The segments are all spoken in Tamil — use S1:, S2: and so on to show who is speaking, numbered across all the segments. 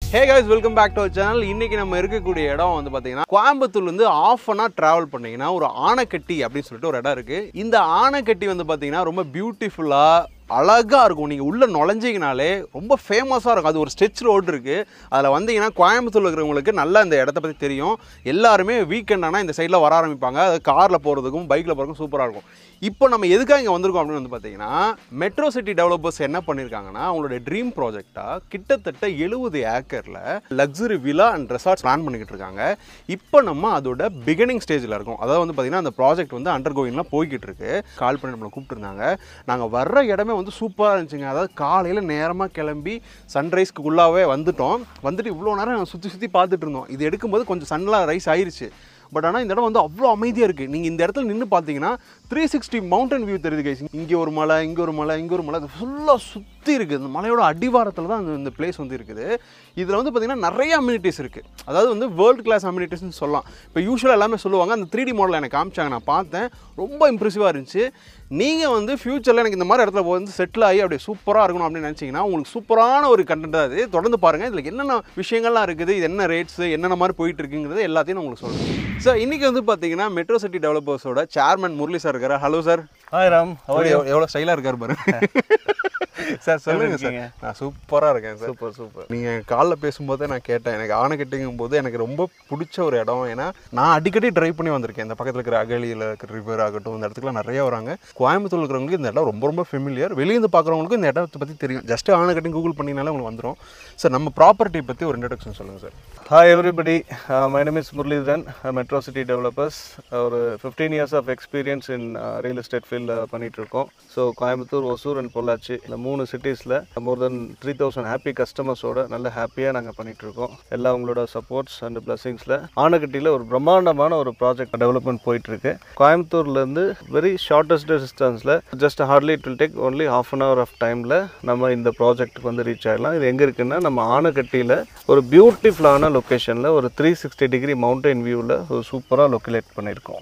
S1: Hey guys welcome back to channel இன்னைக்கு நம்ம இருக்கக்கூடிய இடம் வந்து பார்த்தீங்கன்னா கோயம்புத்தூர்லேருந்து ஆஃப் அன் ஹவர் ட்ராவல் பண்ணீங்கன்னா ஒரு ஆனைக்கட்டி அப்படின்னு சொல்லிட்டு ஒரு இடம் இருக்கு இந்த ஆனைக்கட்டி வந்து பார்த்தீங்கன்னா ரொம்ப பியூட்டிஃபுல்லாக அழகாக இருக்கும் நீங்கள் உள்ளே நுழைஞ்சிங்கனாலே ரொம்ப ஃபேமஸாக இருக்கும் அது ஒரு ஸ்டெச் ரோடு இருக்குது அதில் வந்தீங்கன்னா கோயம்புத்தூர்ல இருக்கிறவங்களுக்கு நல்லா இந்த இடத்த பற்றி தெரியும் எல்லாருமே வீக்கெண்ட் ஆனால் இந்த சைடில் வர ஆரம்பிப்பாங்க அது காரில் போகிறதுக்கும் பைக்கில் போகிறதுக்கும் சூப்பராக இருக்கும் இப்போ நம்ம எதுக்காக இங்கே வந்திருக்கோம் அப்படின்னு வந்து பார்த்தீங்கன்னா மெட்ரோ சிட்டி டெவலப்பர்ஸ் என்ன பண்ணியிருக்காங்கன்னா அவங்களுடைய ட்ரீம் ப்ராஜெக்டாக கிட்டத்தட்ட எழுபது ஏக்கரில் லக்ஸுரி விலா அண்ட் ரெசார்ட்ஸ் பிளான் பண்ணிக்கிட்டு இருக்காங்க இப்போ நம்ம அதோட பிகினிங் ஸ்டேஜில் இருக்கோம் அதாவது வந்து பார்த்தீங்கன்னா அந்த ப்ராஜெக்ட் வந்து அண்டர் கோயிங்லாம் போய்கிட்டு இருக்கு கால் பண்ணி நம்மளை கூப்பிட்டுருந்தாங்க நாங்கள் வர்ற இடமே வந்து சூப்பராக இருந்துச்சுங்க அதாவது காலையில் நேரமாக கிளம்பி சன்ரைஸ்க்குள்ளாவே வந்துட்டோம் வந்துட்டு இவ்வளோ நேரம் சுற்றி சுற்றி பார்த்துட்டு இருந்தோம் இது எடுக்கும்போது கொஞ்சம் சன்லாம் ரைஸ் ஆயிருச்சு பட் ஆனால் இந்த இடம் வந்து அவ்வளோ அமைதியாக இருக்குது நீங்கள் இந்த இடத்துல நின்று பார்த்தீங்கன்னா த்ரீ சிக்ஸ்டி மவுண்டன் வியூ தெரியுது கைஸ் இங்கே ஒரு மலை இங்கே ஒரு மலை இங்கே ஒரு மலை அது ஃபுல்லாக சுற்றி இருக்குது இந்த மலையோட அடிவாரத்தில் தான் அந்த இந்த பிளேஸ் வந்து இருக்குது இதில் வந்து பார்த்திங்கன்னா நிறைய அம்யூனிட்டிஸ் இருக்குது அதாவது வந்து வேர்ல்டு கிளாஸ் அம்யூனிட்டிஸ்னு சொல்லலாம் இப்போ யூஸ்வலாக எல்லாமே சொல்லுவாங்க அந்த த்ரீ டி மாடல் எனக்கு காமிச்சாங்க நான் பார்த்தேன் ரொம்ப இம்ப்ரெசிவாக இருந்துச்சு நீங்கள் வந்து ஃப்யூச்சரில் எனக்கு இந்த மாதிரி இடத்துல வந்து செட்டில் ஆகி அப்படியே சூப்பராக இருக்கணும் அப்படின்னு நினச்சிங்கன்னா உங்களுக்கு சூப்பரான ஒரு கண்டென்ட் அது தொடர்ந்து பாருங்கள் இதில் என்னென்ன விஷயங்கள்லாம் இருக்குது இது என்ன ரேட்ஸு என்னென்ன மாதிரி போயிட்டு இருக்குங்கிறது எல்லாத்தையும் நான் உங்களுக்கு சொல்கிறேன் சார் இன்றைக்கி வந்து பார்த்தீங்கன்னா மெட்ரோ சிட்டி டெவலப்பர்ஸோட சேர்மன் முரளி சார் இருக்காரு ஹலோ சார்
S2: ஹாய் ராம்
S1: அவர் எவ்வளோ ஸ்டைலாக இருக்கார் பாருங்க சார் சொல்லுங்க சார்
S2: இருக்கீங்க?
S1: நான் சூப்பராக இருக்கேன் சார்
S2: சூப்பர் சூப்பர்
S1: நீங்கள் காலில் பேசும்போதே நான் கேட்டேன் எனக்கு ஆனைக்கட்டிங்கும் போது எனக்கு ரொம்ப பிடிச்ச ஒரு இடம் ஏன்னா நான் அடிக்கடி ட்ரைவ் பண்ணி வந்திருக்கேன் இந்த பக்கத்தில் இருக்கிற அகலியில் இருக்கிற ரிவர் ஆகட்டும் இந்த இடத்துக்குலாம் நிறைய வராங்க கோயம்புத்தூர் இருக்கிறவங்களுக்கு இந்த இடம் ரொம்ப ரொம்ப ஃபெமிலியர் வெளியேந்து பார்க்குறவங்களுக்கும் இந்த இடத்தை பற்றி தெரியும் ஜஸ்ட் ஆனைக்கட்டி கூகுள் பண்ணினாலே உங்களுக்கு வந்துடும் சார் நம்ம ப்ராப்பர்ட்டி பற்றி ஒரு இன்ட்ரடக்ஷன் சொல்லுங்கள் sir
S2: hi everybody my name is Muralidharan metro city developers ஒரு fifteen years of experience in real estate ஃபீல்டில் பண்ணிட்டு இருக்கோம் ஸோ கோயம்புத்தூர் ஒசூர் அண்ட் பொள்ளாச்சி இந்த மூணு சிட்டிஸில் more than three thousand happy கஸ்டமர்ஸோட நல்ல ஹாப்பியாக நாங்கள் பண்ணிட்டு இருக்கோம் எல்லா உங்களோட சப்போர்ட்ஸ் அண்ட் பிளஸிங்ஸில் ஆனக்கட்டியில் ஒரு பிரம்மாண்டமான ஒரு ப்ராஜெக்ட் டெவலப்மெண்ட் போயிட்டு இருக்கு கோயம்புத்தூர்லேருந்து வெரி ஷார்ட்டஸ்ட் டிஸ்டன்ஸில் just hardly it will take only half an hour of டைமில் நம்ம இந்த ப்ராஜெக்ட்டுக்கு வந்து ரீச் ஆகிடலாம் இது எங்கே இருக்குன்னா நம்ம ஆனக்கட்டியில் ஒரு பியூட்டிஃபுல்லான லொக்கேஷனில் ஒரு த்ரீ சிக்ஸ்டி டிகிரி மவுண்டன் வியூவில் ஒரு சூப்பராக லொக்கேட் பண்ணியிருக்கோம்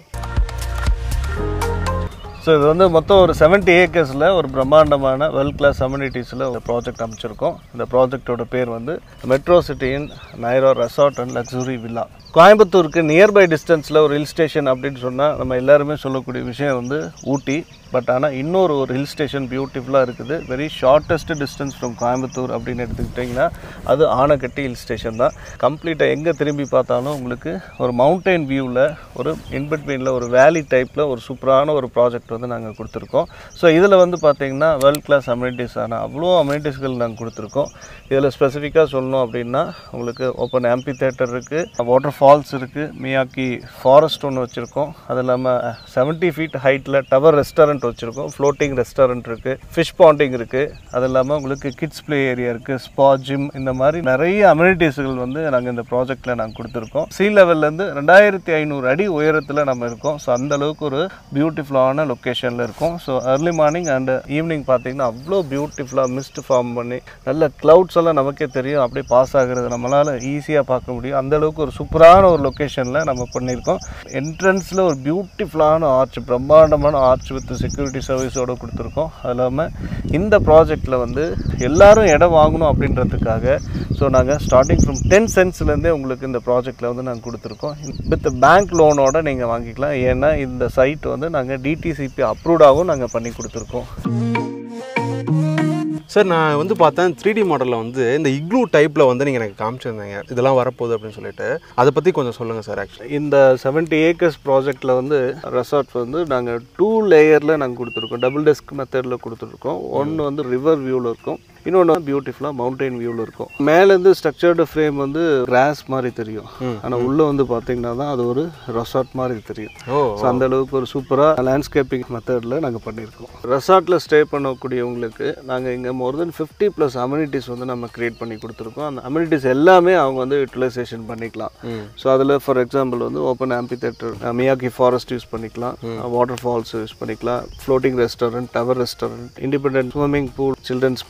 S2: ஸோ இது வந்து மொத்தம் ஒரு 70 ஏக்கர்ஸில் ஒரு பிரம்மாண்டமான வெல் கிளாஸ் அம்யூனிட்டிஸில் ஒரு ப்ராஜெக்ட் அமைச்சிருக்கோம் இந்த ப்ராஜெக்டோட பேர் வந்து மெட்ரோ சிட்டியின் நைரோ ரெசார்ட் அண்ட் லக்ஸுரி வில்லா கோயம்புத்தூருக்கு நியர்பை டிஸ்டன்ஸில் ஒரு ஹில் ஸ்டேஷன் அப்படின்னு சொன்னால் நம்ம எல்லாருமே சொல்லக்கூடிய விஷயம் வந்து ஊட்டி பட் ஆனால் இன்னொரு ஒரு ஹில் ஸ்டேஷன் பியூட்டிஃபுல்லாக இருக்குது very shortest distance from Coimbatore அப்படின்னு எடுத்துக்கிட்டிங்கன்னா அது ஆனக்கட்டி ஹில் ஸ்டேஷன் தான் கம்ப்ளீட்டாக எங்கே திரும்பி பார்த்தாலும் உங்களுக்கு ஒரு மவுண்டைன் வியூவில் ஒரு இன்பிட்வீனில் ஒரு வேலி டைப்பில் ஒரு சூப்பரான ஒரு ப்ராஜெக்ட் வந்து நாங்கள் கொடுத்துருக்கோம் ஸோ இதில் வந்து பார்த்தீங்கன்னா வேர்ல்ட் கிளாஸ் அம்யூனிட்டிஸ் ஆனால் அவ்வளோ அம்யூனிட்டிஸ்கள் நாங்கள் கொடுத்துருக்கோம் இதில் ஸ்பெசிஃபிக்காக சொல்லணும் அப்படின்னா உங்களுக்கு ஓப்பன் ஆம்பி தேட்டர் இருக்குது வாட்டர் ஃபால்ஸ் இருக்குது மியாக்கி ஃபாரஸ்ட் ஒன்று வச்சுருக்கோம் அது இல்லாமல் செவன்ட்டி ஃபீட் ஹைட்டில் டவர் ரெஸ்டாரண்ட் வச்சுருக்கோம் ஃப்ளோட்டிங் ரெஸ்டாரண்ட் இருக்குது ஃபிஷ் பாண்டிங் இருக்குது அது இல்லாமல் உங்களுக்கு கிட்ஸ் ப்ளே ஏரியா இருக்குது ஸ்பா ஜிம் இந்த மாதிரி நிறைய அம்யூனிட்டிஸ்கள் வந்து நாங்கள் இந்த ப்ராஜெக்ட்டில் நாங்கள் கொடுத்துருக்கோம் சீ லெவல்லேருந்து ரெண்டாயிரத்தி ஐநூறு அடி உயரத்தில் நம்ம இருக்கோம் ஸோ அந்த அளவுக்கு ஒரு பியூட்டிஃபுல்லான லொக்கேஷனில் இருக்கும் so early morning and evening பார்த்தீங்கன்னா அவ்வளோ பியூட்டிஃபுல்லாக மிஸ்ட் ஃபார்ம் பண்ணி நல்ல க்ளவுட்ஸ் எல்லாம் நமக்கே தெரியும் அப்படியே பாஸ் ஆகுறது நம்மளால் ஈஸியாக பார்க்க முடியும் அந்த அளவுக்கு ஒரு சூப்பரான ஒரு லொக்கேஷனில் நம்ம பண்ணியிருக்கோம் என்ட்ரன்ஸில் ஒரு பியூட்டிஃபுல்லான ஆர்ச் பிரம்மாண்டமான ஆர்ச் வித் செக்யூரிட்டி சர்வீஸோடு கொடுத்துருக்கோம் அது இல்லாமல் இந்த ப்ராஜெக்டில் வந்து எல்லாரும் இடம் வாங்கணும் அப்படின்றதுக்காக ஸோ நாங்கள் ஸ்டார்டிங் ஃப்ரம் டென் சென்ட்ஸ்லேருந்தே உங்களுக்கு இந்த ப்ராஜெக்டில் வந்து நாங்கள் கொடுத்துருக்கோம் வித் பேங்க் லோனோட நீங்கள் வாங்கிக்கலாம் ஏன்னா இந்த சைட் வந்து நாங்கள் டிடிசிபி அப்ரூவ்டாகவும் நாங்கள் பண்ணி கொடுத்துருக்கோம்
S1: சார் நான் வந்து பார்த்தேன் த்ரீ டி மாடலில் வந்து இந்த இக்ளூ டைப்பில் வந்து நீங்கள் எனக்கு காமிச்சிருந்தீங்க இதெல்லாம் வரப்போகுது அப்படின்னு சொல்லிட்டு அதை பற்றி கொஞ்சம் சொல்லுங்கள் சார் ஆக்சுவலி
S2: இந்த 70 ஏக்கர்ஸ் ப்ராஜெக்டில் வந்து ரெசார்ட் வந்து நாங்கள் டூ லேயரில் நாங்கள் கொடுத்துருக்கோம் டபுள் டெஸ்க் மெத்தடில் கொடுத்துருக்கோம் ஒன்று வந்து ரிவர் வியூவில் இருக்கும் இன்னொன்று பியூட்டிஃபுல்லாக மவுண்டைன் வியூவில் இருக்கும் மேலேருந்து ஸ்ட்ரக்சர்டு ஃப்ரேம் வந்து கிராஸ் மாதிரி தெரியும் ஆனால் உள்ளே வந்து பார்த்தீங்கன்னா தான் அது ஒரு ரெசார்ட் மாதிரி தெரியும்
S1: ஓ
S2: ஸோ அந்த அளவுக்கு ஒரு சூப்பராக லேண்ட்ஸ்கேப்பிங் மெத்தடில் நாங்கள் பண்ணியிருக்கோம் ரெசார்ட்டில் ஸ்டே பண்ணக்கூடியவங்களுக்கு நாங்கள் இங்கே more than fifty plus amenities வந்து நம்ம கிரியேட் பண்ணி கொடுத்துருக்கோம் அந்த அம்யூனிட்டிஸ் எல்லாமே அவங்க வந்து யூட்டிலைசேஷன் பண்ணிக்கலாம் ஸோ அதில் ஃபார் எக்ஸாம்பிள் வந்து open amphitheatre Miyawaki forest use பண்ணிக்கலாம் வாட்டர் ஃபால்ஸ் யூஸ் பண்ணிக்கலாம் floating restaurant tower restaurant independent swimming pool children's play area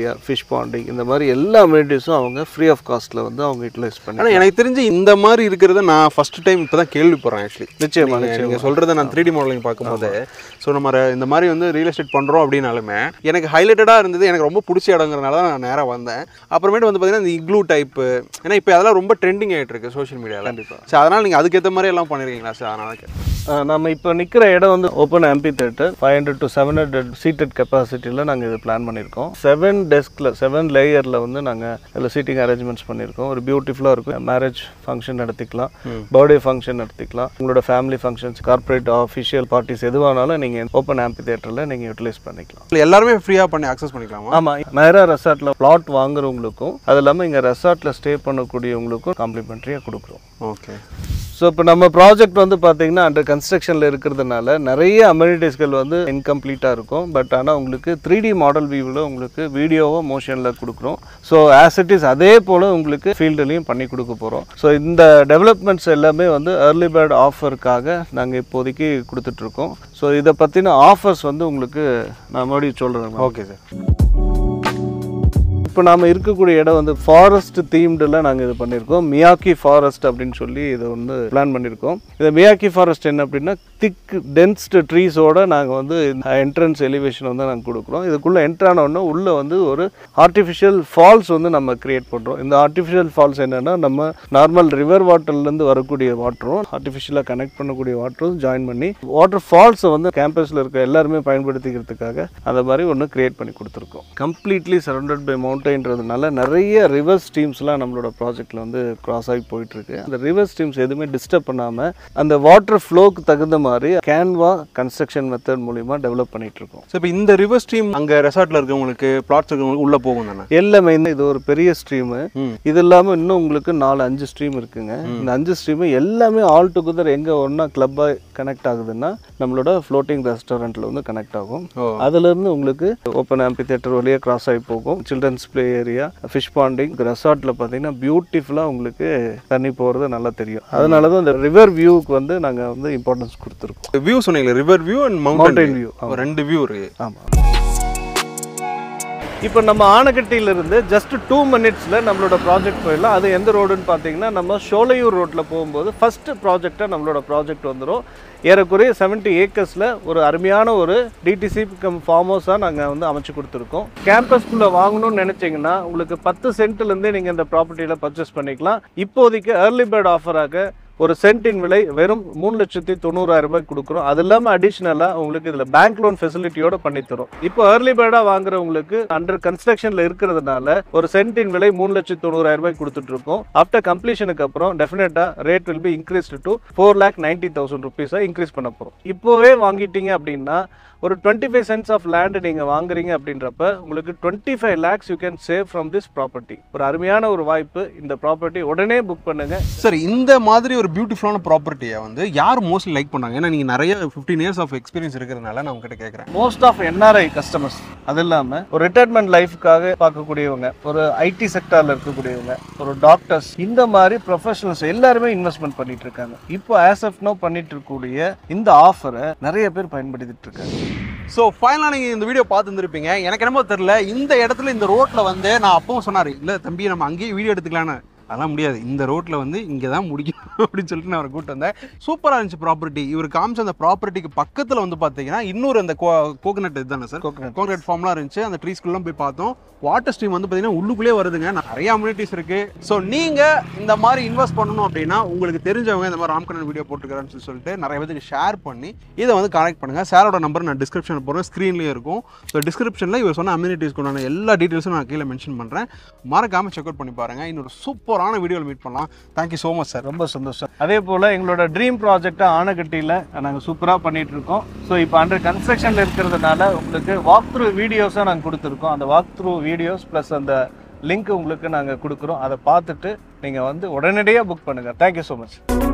S2: area fish ponding இந்த மாதிரி எல்லா அம்யூனிட்டிஸும் அவங்க ஃப்ரீ ஆஃப் காஸ்ட்டில் வந்து அவங்க யூட்டிலைஸ் பண்ணி
S1: ஆனால் எனக்கு தெரிஞ்சு இந்த மாதிரி இருக்கிறத நான் ஃபர்ஸ்ட் டைம் இப்போ தான் கேள்விப்படுறேன் ஆக்சுவலி
S2: நிச்சயமா
S1: நீங்கள் சொல்கிறத நான் த்ரீ டி மாடலிங் பார்க்கும்போது ஸோ நம்ம ர- இந்த மாதிரி வந்து ரியல் எஸ்டேட் பண்ணுறோம் அப்படின்னாலுமே எனக்கு ஹைலைட்டடாக இருந்தது எனக்கு ரொம்ப பிடிச்ச இடங்கிறனால தான் நான் நேராக வந்தேன் அப்புறமேட்டு வந்து பார்த்தீங்கன்னா இந்த இக்ளூ டைப்பு ஏன்னா இப்போ அதெல்லாம் ரொம்ப ட்ரெண்டிங் ஆகிட்டு இருக்கு சோஷியல் மீடியாவில்
S2: கண்டிப்பா.
S1: ஸோ அதனால் நீங்கள் அதுக்கேற்ற மாதிரி எல்லாம் பண்ணிருக்கீங்களா சார் அதனால கேட்டேன்
S2: ஆஹ் நம்ம இப்போ நிற்கிற இடம் வந்து open amphitheatre five hundred to seven hundred seated கெப்பாசிட்டியில் நாங்கள் இது பிளான் பண்ணியிருக்கோம் செவன் டெஸ்கில் செவன் லேயரில் வந்து நாங்கள் இதில் சீட்டிங் அரேஞ்ச்மெண்ட்ஸ் பண்ணியிருக்கோம் ஒரு பியூட்டிஃபுல்லாக இருக்கும் மேரேஜ் ஃபங்க்ஷன் நடத்திக்கலாம் பர்த்டே ஃபங்க்ஷன் நடத்திக்கலாம் உங்களோட family functions corporate official parties எதுவானாலும் நீங்கள் ஓப்பன் ஆம்பி தேட்டரில் நீங்கள் யூட்டிலைஸ் பண்ணிக்கலாம்
S1: இல்லை எல்லாருமே ஃப்ரீயாக பண்ணி அக்சஸ் பண்ணிக்கலாமா
S2: ஆமாம் மேரா ரெசார்ட்டில் பிளாட் வாங்குறவங்களுக்கும் அது இல்லாமல் இங்கே ரெசார்ட்டில் ஸ்டே பண்ணக்கூடியவங்களுக்கும் காம்ப்ளிமெண்ட்ரியாக கொடுக்குறோம்
S1: ஓகே
S2: ஸோ இப்போ நம்ம ப்ராஜெக்ட் வந்து பார்த்தீங்கன்னா அண்டர் கன்ஸ்ட்ரக்ஷனில் இருக்கிறதுனால நிறைய அமெனிட்டிஸ்கள் வந்து இன்கம்ப்ளீட்டாக இருக்கும் பட் ஆனால் உங்களுக்கு த்ரீ டி மாடல் வியூவில் உங்களுக்கு வீடியோவோ மோஷனில் கொடுக்குறோம் ஸோ ஆஸ் இட் இஸ் அதே போல் உங்களுக்கு ஃபீல்டுலையும் பண்ணி கொடுக்க போகிறோம் ஸோ இந்த டெவலப்மெண்ட்ஸ் எல்லாமே வந்து ஏர்லி பேர்ட் ஆஃபருக்காக நாங்கள் இப்போதைக்கு கொடுத்துட்ருக்கோம் ஸோ இதை பற்றின ஆஃபர்ஸ் வந்து உங்களுக்கு நான் மறுபடியும் சொல்கிறேன்
S1: ஓகே சார்
S2: இப்போ நாம இருக்கக்கூடிய இடம் வந்து ஃபாரஸ்ட் தீம்டில் நாங்கள் இது பண்ணியிருக்கோம் மியாக்கி ஃபாரஸ்ட் அப்படின்னு சொல்லி இதை வந்து பிளான் பண்ணியிருக்கோம் இந்த மியாக்கி ஃபாரஸ்ட் என்ன அப்படின்னா திக் டென்ஸ்ட் ட்ரீஸோட நாங்கள் வந்து என்ட்ரன்ஸ் எலிவேஷன் வந்து நாங்கள் கொடுக்குறோம் இதுக்குள்ளே என்ட்ரான உடனே உள்ளே வந்து ஒரு ஆர்டிஃபிஷியல் ஃபால்ஸ் வந்து நம்ம கிரியேட் பண்ணுறோம் இந்த ஆர்டிஃபிஷியல் ஃபால்ஸ் என்னென்னா நம்ம நார்மல் ரிவர் வாட்டர்லேருந்து வரக்கூடிய வாட்டரும் ஆர்டிஃபிஷியலாக கனெக்ட் பண்ணக்கூடிய வாட்டரும் ஜாயின் பண்ணி வாட்டர் ஃபால்ஸை வந்து கேம்பஸில் இருக்க எல்லாருமே பயன்படுத்திக்கிறதுக்காக அந்த மாதிரி ஒன்று கிரியேட் பண்ணி கொடுத்துருக்கோம் கம்ப்ளீட்லி சரௌண்டட் பை மவுண்டைன்றதுனால நிறைய ரிவர் ஸ்ட்ரீம்ஸ்லாம் நம்மளோட ப்ராஜெக்டில் வந்து கிராஸ் ஆகி போயிட்டுருக்கு அந்த ரிவர் ஸ்ட்ரீம்ஸ் எதுவுமே டிஸ்டர்ப் பண்ணாமல் அந்த வாட்டர் ஃப்ளோக்கு தகுந்த மாதிரி கேன்வா கன்ஸ்ட்ரக்ஷன் மெத்தட் மூலிமா டெவலப் பண்ணிட்டு இருக்கோம்
S1: ஸோ இப்போ இந்த ரிவர் ஸ்ட்ரீம் அங்கே ரெசார்ட்டில் இருக்கவங்களுக்கு பிளாட்ஸ் இருக்கவங்களுக்கு உள்ளே போகும் தானே
S2: எல்லாமே இந்த- இது ஒரு பெரிய ஸ்ட்ரீமு
S1: ம்.
S2: இது இல்லாமல் இன்னும் உங்களுக்கு நாலு அஞ்சு ஸ்ட்ரீம் இருக்குங்க இந்த அஞ்சு ஸ்ட்ரீமு எல்லாமே ஆல் டுகெதர் எங்கே ஒன்றா கிளப்பாக கனெக்ட் ஆகுதுன்னா நம்மளோட ஃப்ளோட்டிங் ரெஸ்டாரண்ட்டில் வந்து கனெக்ட் ஆகும்
S1: ஓ
S2: அதுலேருந்து உங்களுக்கு ஓப்பன் ஆம்பி தேட்டர் வழியாக கிராஸ் ஆகி போகும் children's play area fish ponding ரெசார்ட்டில் பார்த்தீங்கன்னா பியூட்டிஃபுல்லாக உங்களுக்கு தண்ணி போகிறது நல்லா தெரியும் அதனால தான் இந்த ரிவர் வியூவுக்கு வந்து நாங்கள் வந்து இம்பார்ட்டன்ஸ் கொடுத்துருக்கோம்
S1: வியூ சொன்னீங்களே river view and
S2: Mountain
S1: mountain
S2: view,
S1: view ரெண்டு வியூ இருக்கு
S2: ஆமாம் இப்போ நம்ம ஆனக்கட்டியிலிருந்து ஜஸ்ட் டூ மினிட்ஸில் நம்மளோட ப்ராஜெக்ட் போயிடலாம் அது எந்த ரோடுன்னு பார்த்தீங்கன்னா நம்ம சோலையூர் ரோட்டில் போகும்போது ஃபஸ்ட்டு ப்ராஜெக்டாக நம்மளோட ப்ராஜெக்ட் வந்துடும் ஏறக்குறைய 70 ஏக்கர்ஸில் ஒரு அருமையான ஒரு டிடிசி கம் ஃபார்ம் ஹவுஸாக நாங்கள் வந்து அமைச்சு கொடுத்துருக்கோம் கேம்பஸ்குள்ளே வாங்கணும்னு நினச்சிங்கன்னா உங்களுக்கு பத்து சென்ட்லேருந்தே நீங்கள் இந்த ப்ராப்பர்ட்டியில் பர்ச்சேஸ் பண்ணிக்கலாம் இப்போதைக்கு ஏர்லி பேர்ட் ஆஃபராக ஒரு சென்ட்டின் விலை வெறும் மூணு லட்சத்தி தொண்ணூறாயிரம் ரூபாய் கொடுக்குறோம் அது இல்லாமல் அடிஷ்னலாக உங்களுக்கு இதில் பேங்க் லோன் ஃபெசிலிட்டியோட பண்ணித்தரோம் இப்போ ஏர்லி பேர்டாக வாங்குறவங்களுக்கு அண்டர் கன்ஸ்ட்ரக்ஷனில் இருக்கிறதுனால ஒரு சென்ட்டின் விலை மூணு லட்சத்தி தொண்ணூறாயிரம் ரூபாய் கொடுத்துட்டு இருக்கோம் ஆஃப்டர் கம்ப்ளீஷனுக்கு அப்புறம் டெஃபினட்டாக rate will be increase to four lakh ninety thousand ருபீஸாக இன்க்ரீஸ் பண்ண போகிறோம் இப்போவே வாங்கிட்டீங்க அப்படின்னா ஒரு twenty five cents of land நீங்கள் வாங்குறீங்க அப்படின்றப்ப உங்களுக்கு twenty five lakhs you can save from this property ஒரு அருமையான ஒரு வாய்ப்பு இந்த ப்ராப்பர்ட்டி உடனே புக் பண்ணுங்க
S1: சார் இந்த மாதிரி ஒரு பியூட்டிஃபுல்லான ப்ராப்பர்ட்டியை வந்து யார் மோஸ்ட்லி லைக் பண்ணாங்க ஏன்னா நீங்கள் நிறைய ஃபிஃப்டீன் இயர்ஸ் ஆஃப் எக்ஸ்பீரியன்ஸ் இருக்கிறதுனால நான் உங்ககிட்ட கேட்குறேன்
S2: மோஸ்ட் ஆஃப் என்ஆர்ஐ கஸ்டமர்ஸ் அது இல்லாமல் ஒரு ரிட்டையர்மெண்ட் லைஃப்க்காக பார்க்கக்கூடியவங்க ஒரு ஐடி செக்டாரில் இருக்கக்கூடியவங்க ஒரு டாக்டர்ஸ் இந்த மாதிரி ப்ரொஃபஷனல்ஸ் எல்லாருமே இன்வெஸ்ட்மெண்ட் பண்ணிட்டு இருக்காங்க இப்போ ஆஸ் ஆஃப் நோ பண்ணிட்டு இருக்கக்கூடிய இந்த ஆஃபரை நிறைய பேர் பயன்படுத்திட்டு இருக்காங்க
S1: ஸோ ஃபைனலாக நீங்கள் இந்த வீடியோ பார்த்துருந்துருப்பீங்க எனக்கு என்னமோ தெரில இந்த இடத்துல இந்த ரோட்டில் வந்து நான் அப்பவும் சொன்னார் இல்லை தம்பி நம்ம அங்கேயே வீடியோ எடுத்துக்கலான்னு அதெல்லாம் முடியாது இந்த ரோட்டில் வந்து இங்கே தான் முடிக்கும் அப்படின்னு சொல்லிட்டு நான் அவரை கூப்பிட்டு வந்தேன் சூப்பராக இருந்துச்சு ப்ராப்பர்ட்டி இவர் காமிச்ச அந்த ப்ராப்பர்ட்டிக்கு பக்கத்தில் வந்து பார்த்தீங்கன்னா இன்னொரு அந்த கோகனட் இதுதானே சார்
S2: Coconut.
S1: கோகனட் ஃபார்ம்லாம் இருந்துச்சு அந்த ட்ரீஸ்க்குள்ளே போய் பார்த்தோம் வாட்டர் ஸ்ட்ரீம் வந்து பார்த்தீங்கன்னா உள்ளுக்குள்ளே வருதுங்க நிறைய அம்யூனிட்டிஸ் இருக்கு ஸோ நீங்கள் இந்த மாதிரி இன்வெஸ்ட் பண்ணணும் அப்படின்னா உங்களுக்கு தெரிஞ்சவங்க இந்த மாதிரி ராம்கண்ணன் வீடியோ போட்டுருக்காருன்னு சொல்லி சொல்லிட்டு நிறைய பேருக்கு ஷேர் பண்ணி இதை வந்து கனெக்ட் பண்ணுங்க சாரோட நம்பர் நான் டிஸ்கிரிப்ஷனில் போடுறேன் ஸ்க்ரீன்லேயே இருக்கும் ஸோ டிஸ்கிரிப்ஷனில் இவர் சொன்ன அம்யூனிட்டிஸ்க்கு உண்டான எல்லா டீட்டெயில்ஸும் நான் கீழே மென்ஷன் பண்ணுறேன் மறக்காமல் செக் அவுட் பண்ணி பாருங்க இன்னொரு சூப்பரான வீடியோவில் மீட் பண்ணலாம் தேங்க்யூ ஸோ மச் சார்
S2: ரொம்ப சந்தோஷம் அதே போல் எங்களோட ட்ரீம் ப்ராஜெக்டாக ஆனக்கட்டியில் நாங்கள் சூப்பராக பண்ணிட்டு இருக்கோம் ஸோ இப்போ அண்டர் கன்ஸ்ட்ரக்ஷனில் இருக்கிறதுனால உங்களுக்கு வாக் த்ரூ வீடியோஸாக நாங்கள் கொடுத்துருக்கோம் அந்த வாக் த்ரூ வீடியோஸ் ப்ளஸ் அந்த லிங்க் உங்களுக்கு நாங்கள் கொடுக்குறோம் அதை பார்த்துட்டு நீங்கள் வந்து உடனடியாக புக் பண்ணுங்கள் தேங்க்யூ ஸோ மச்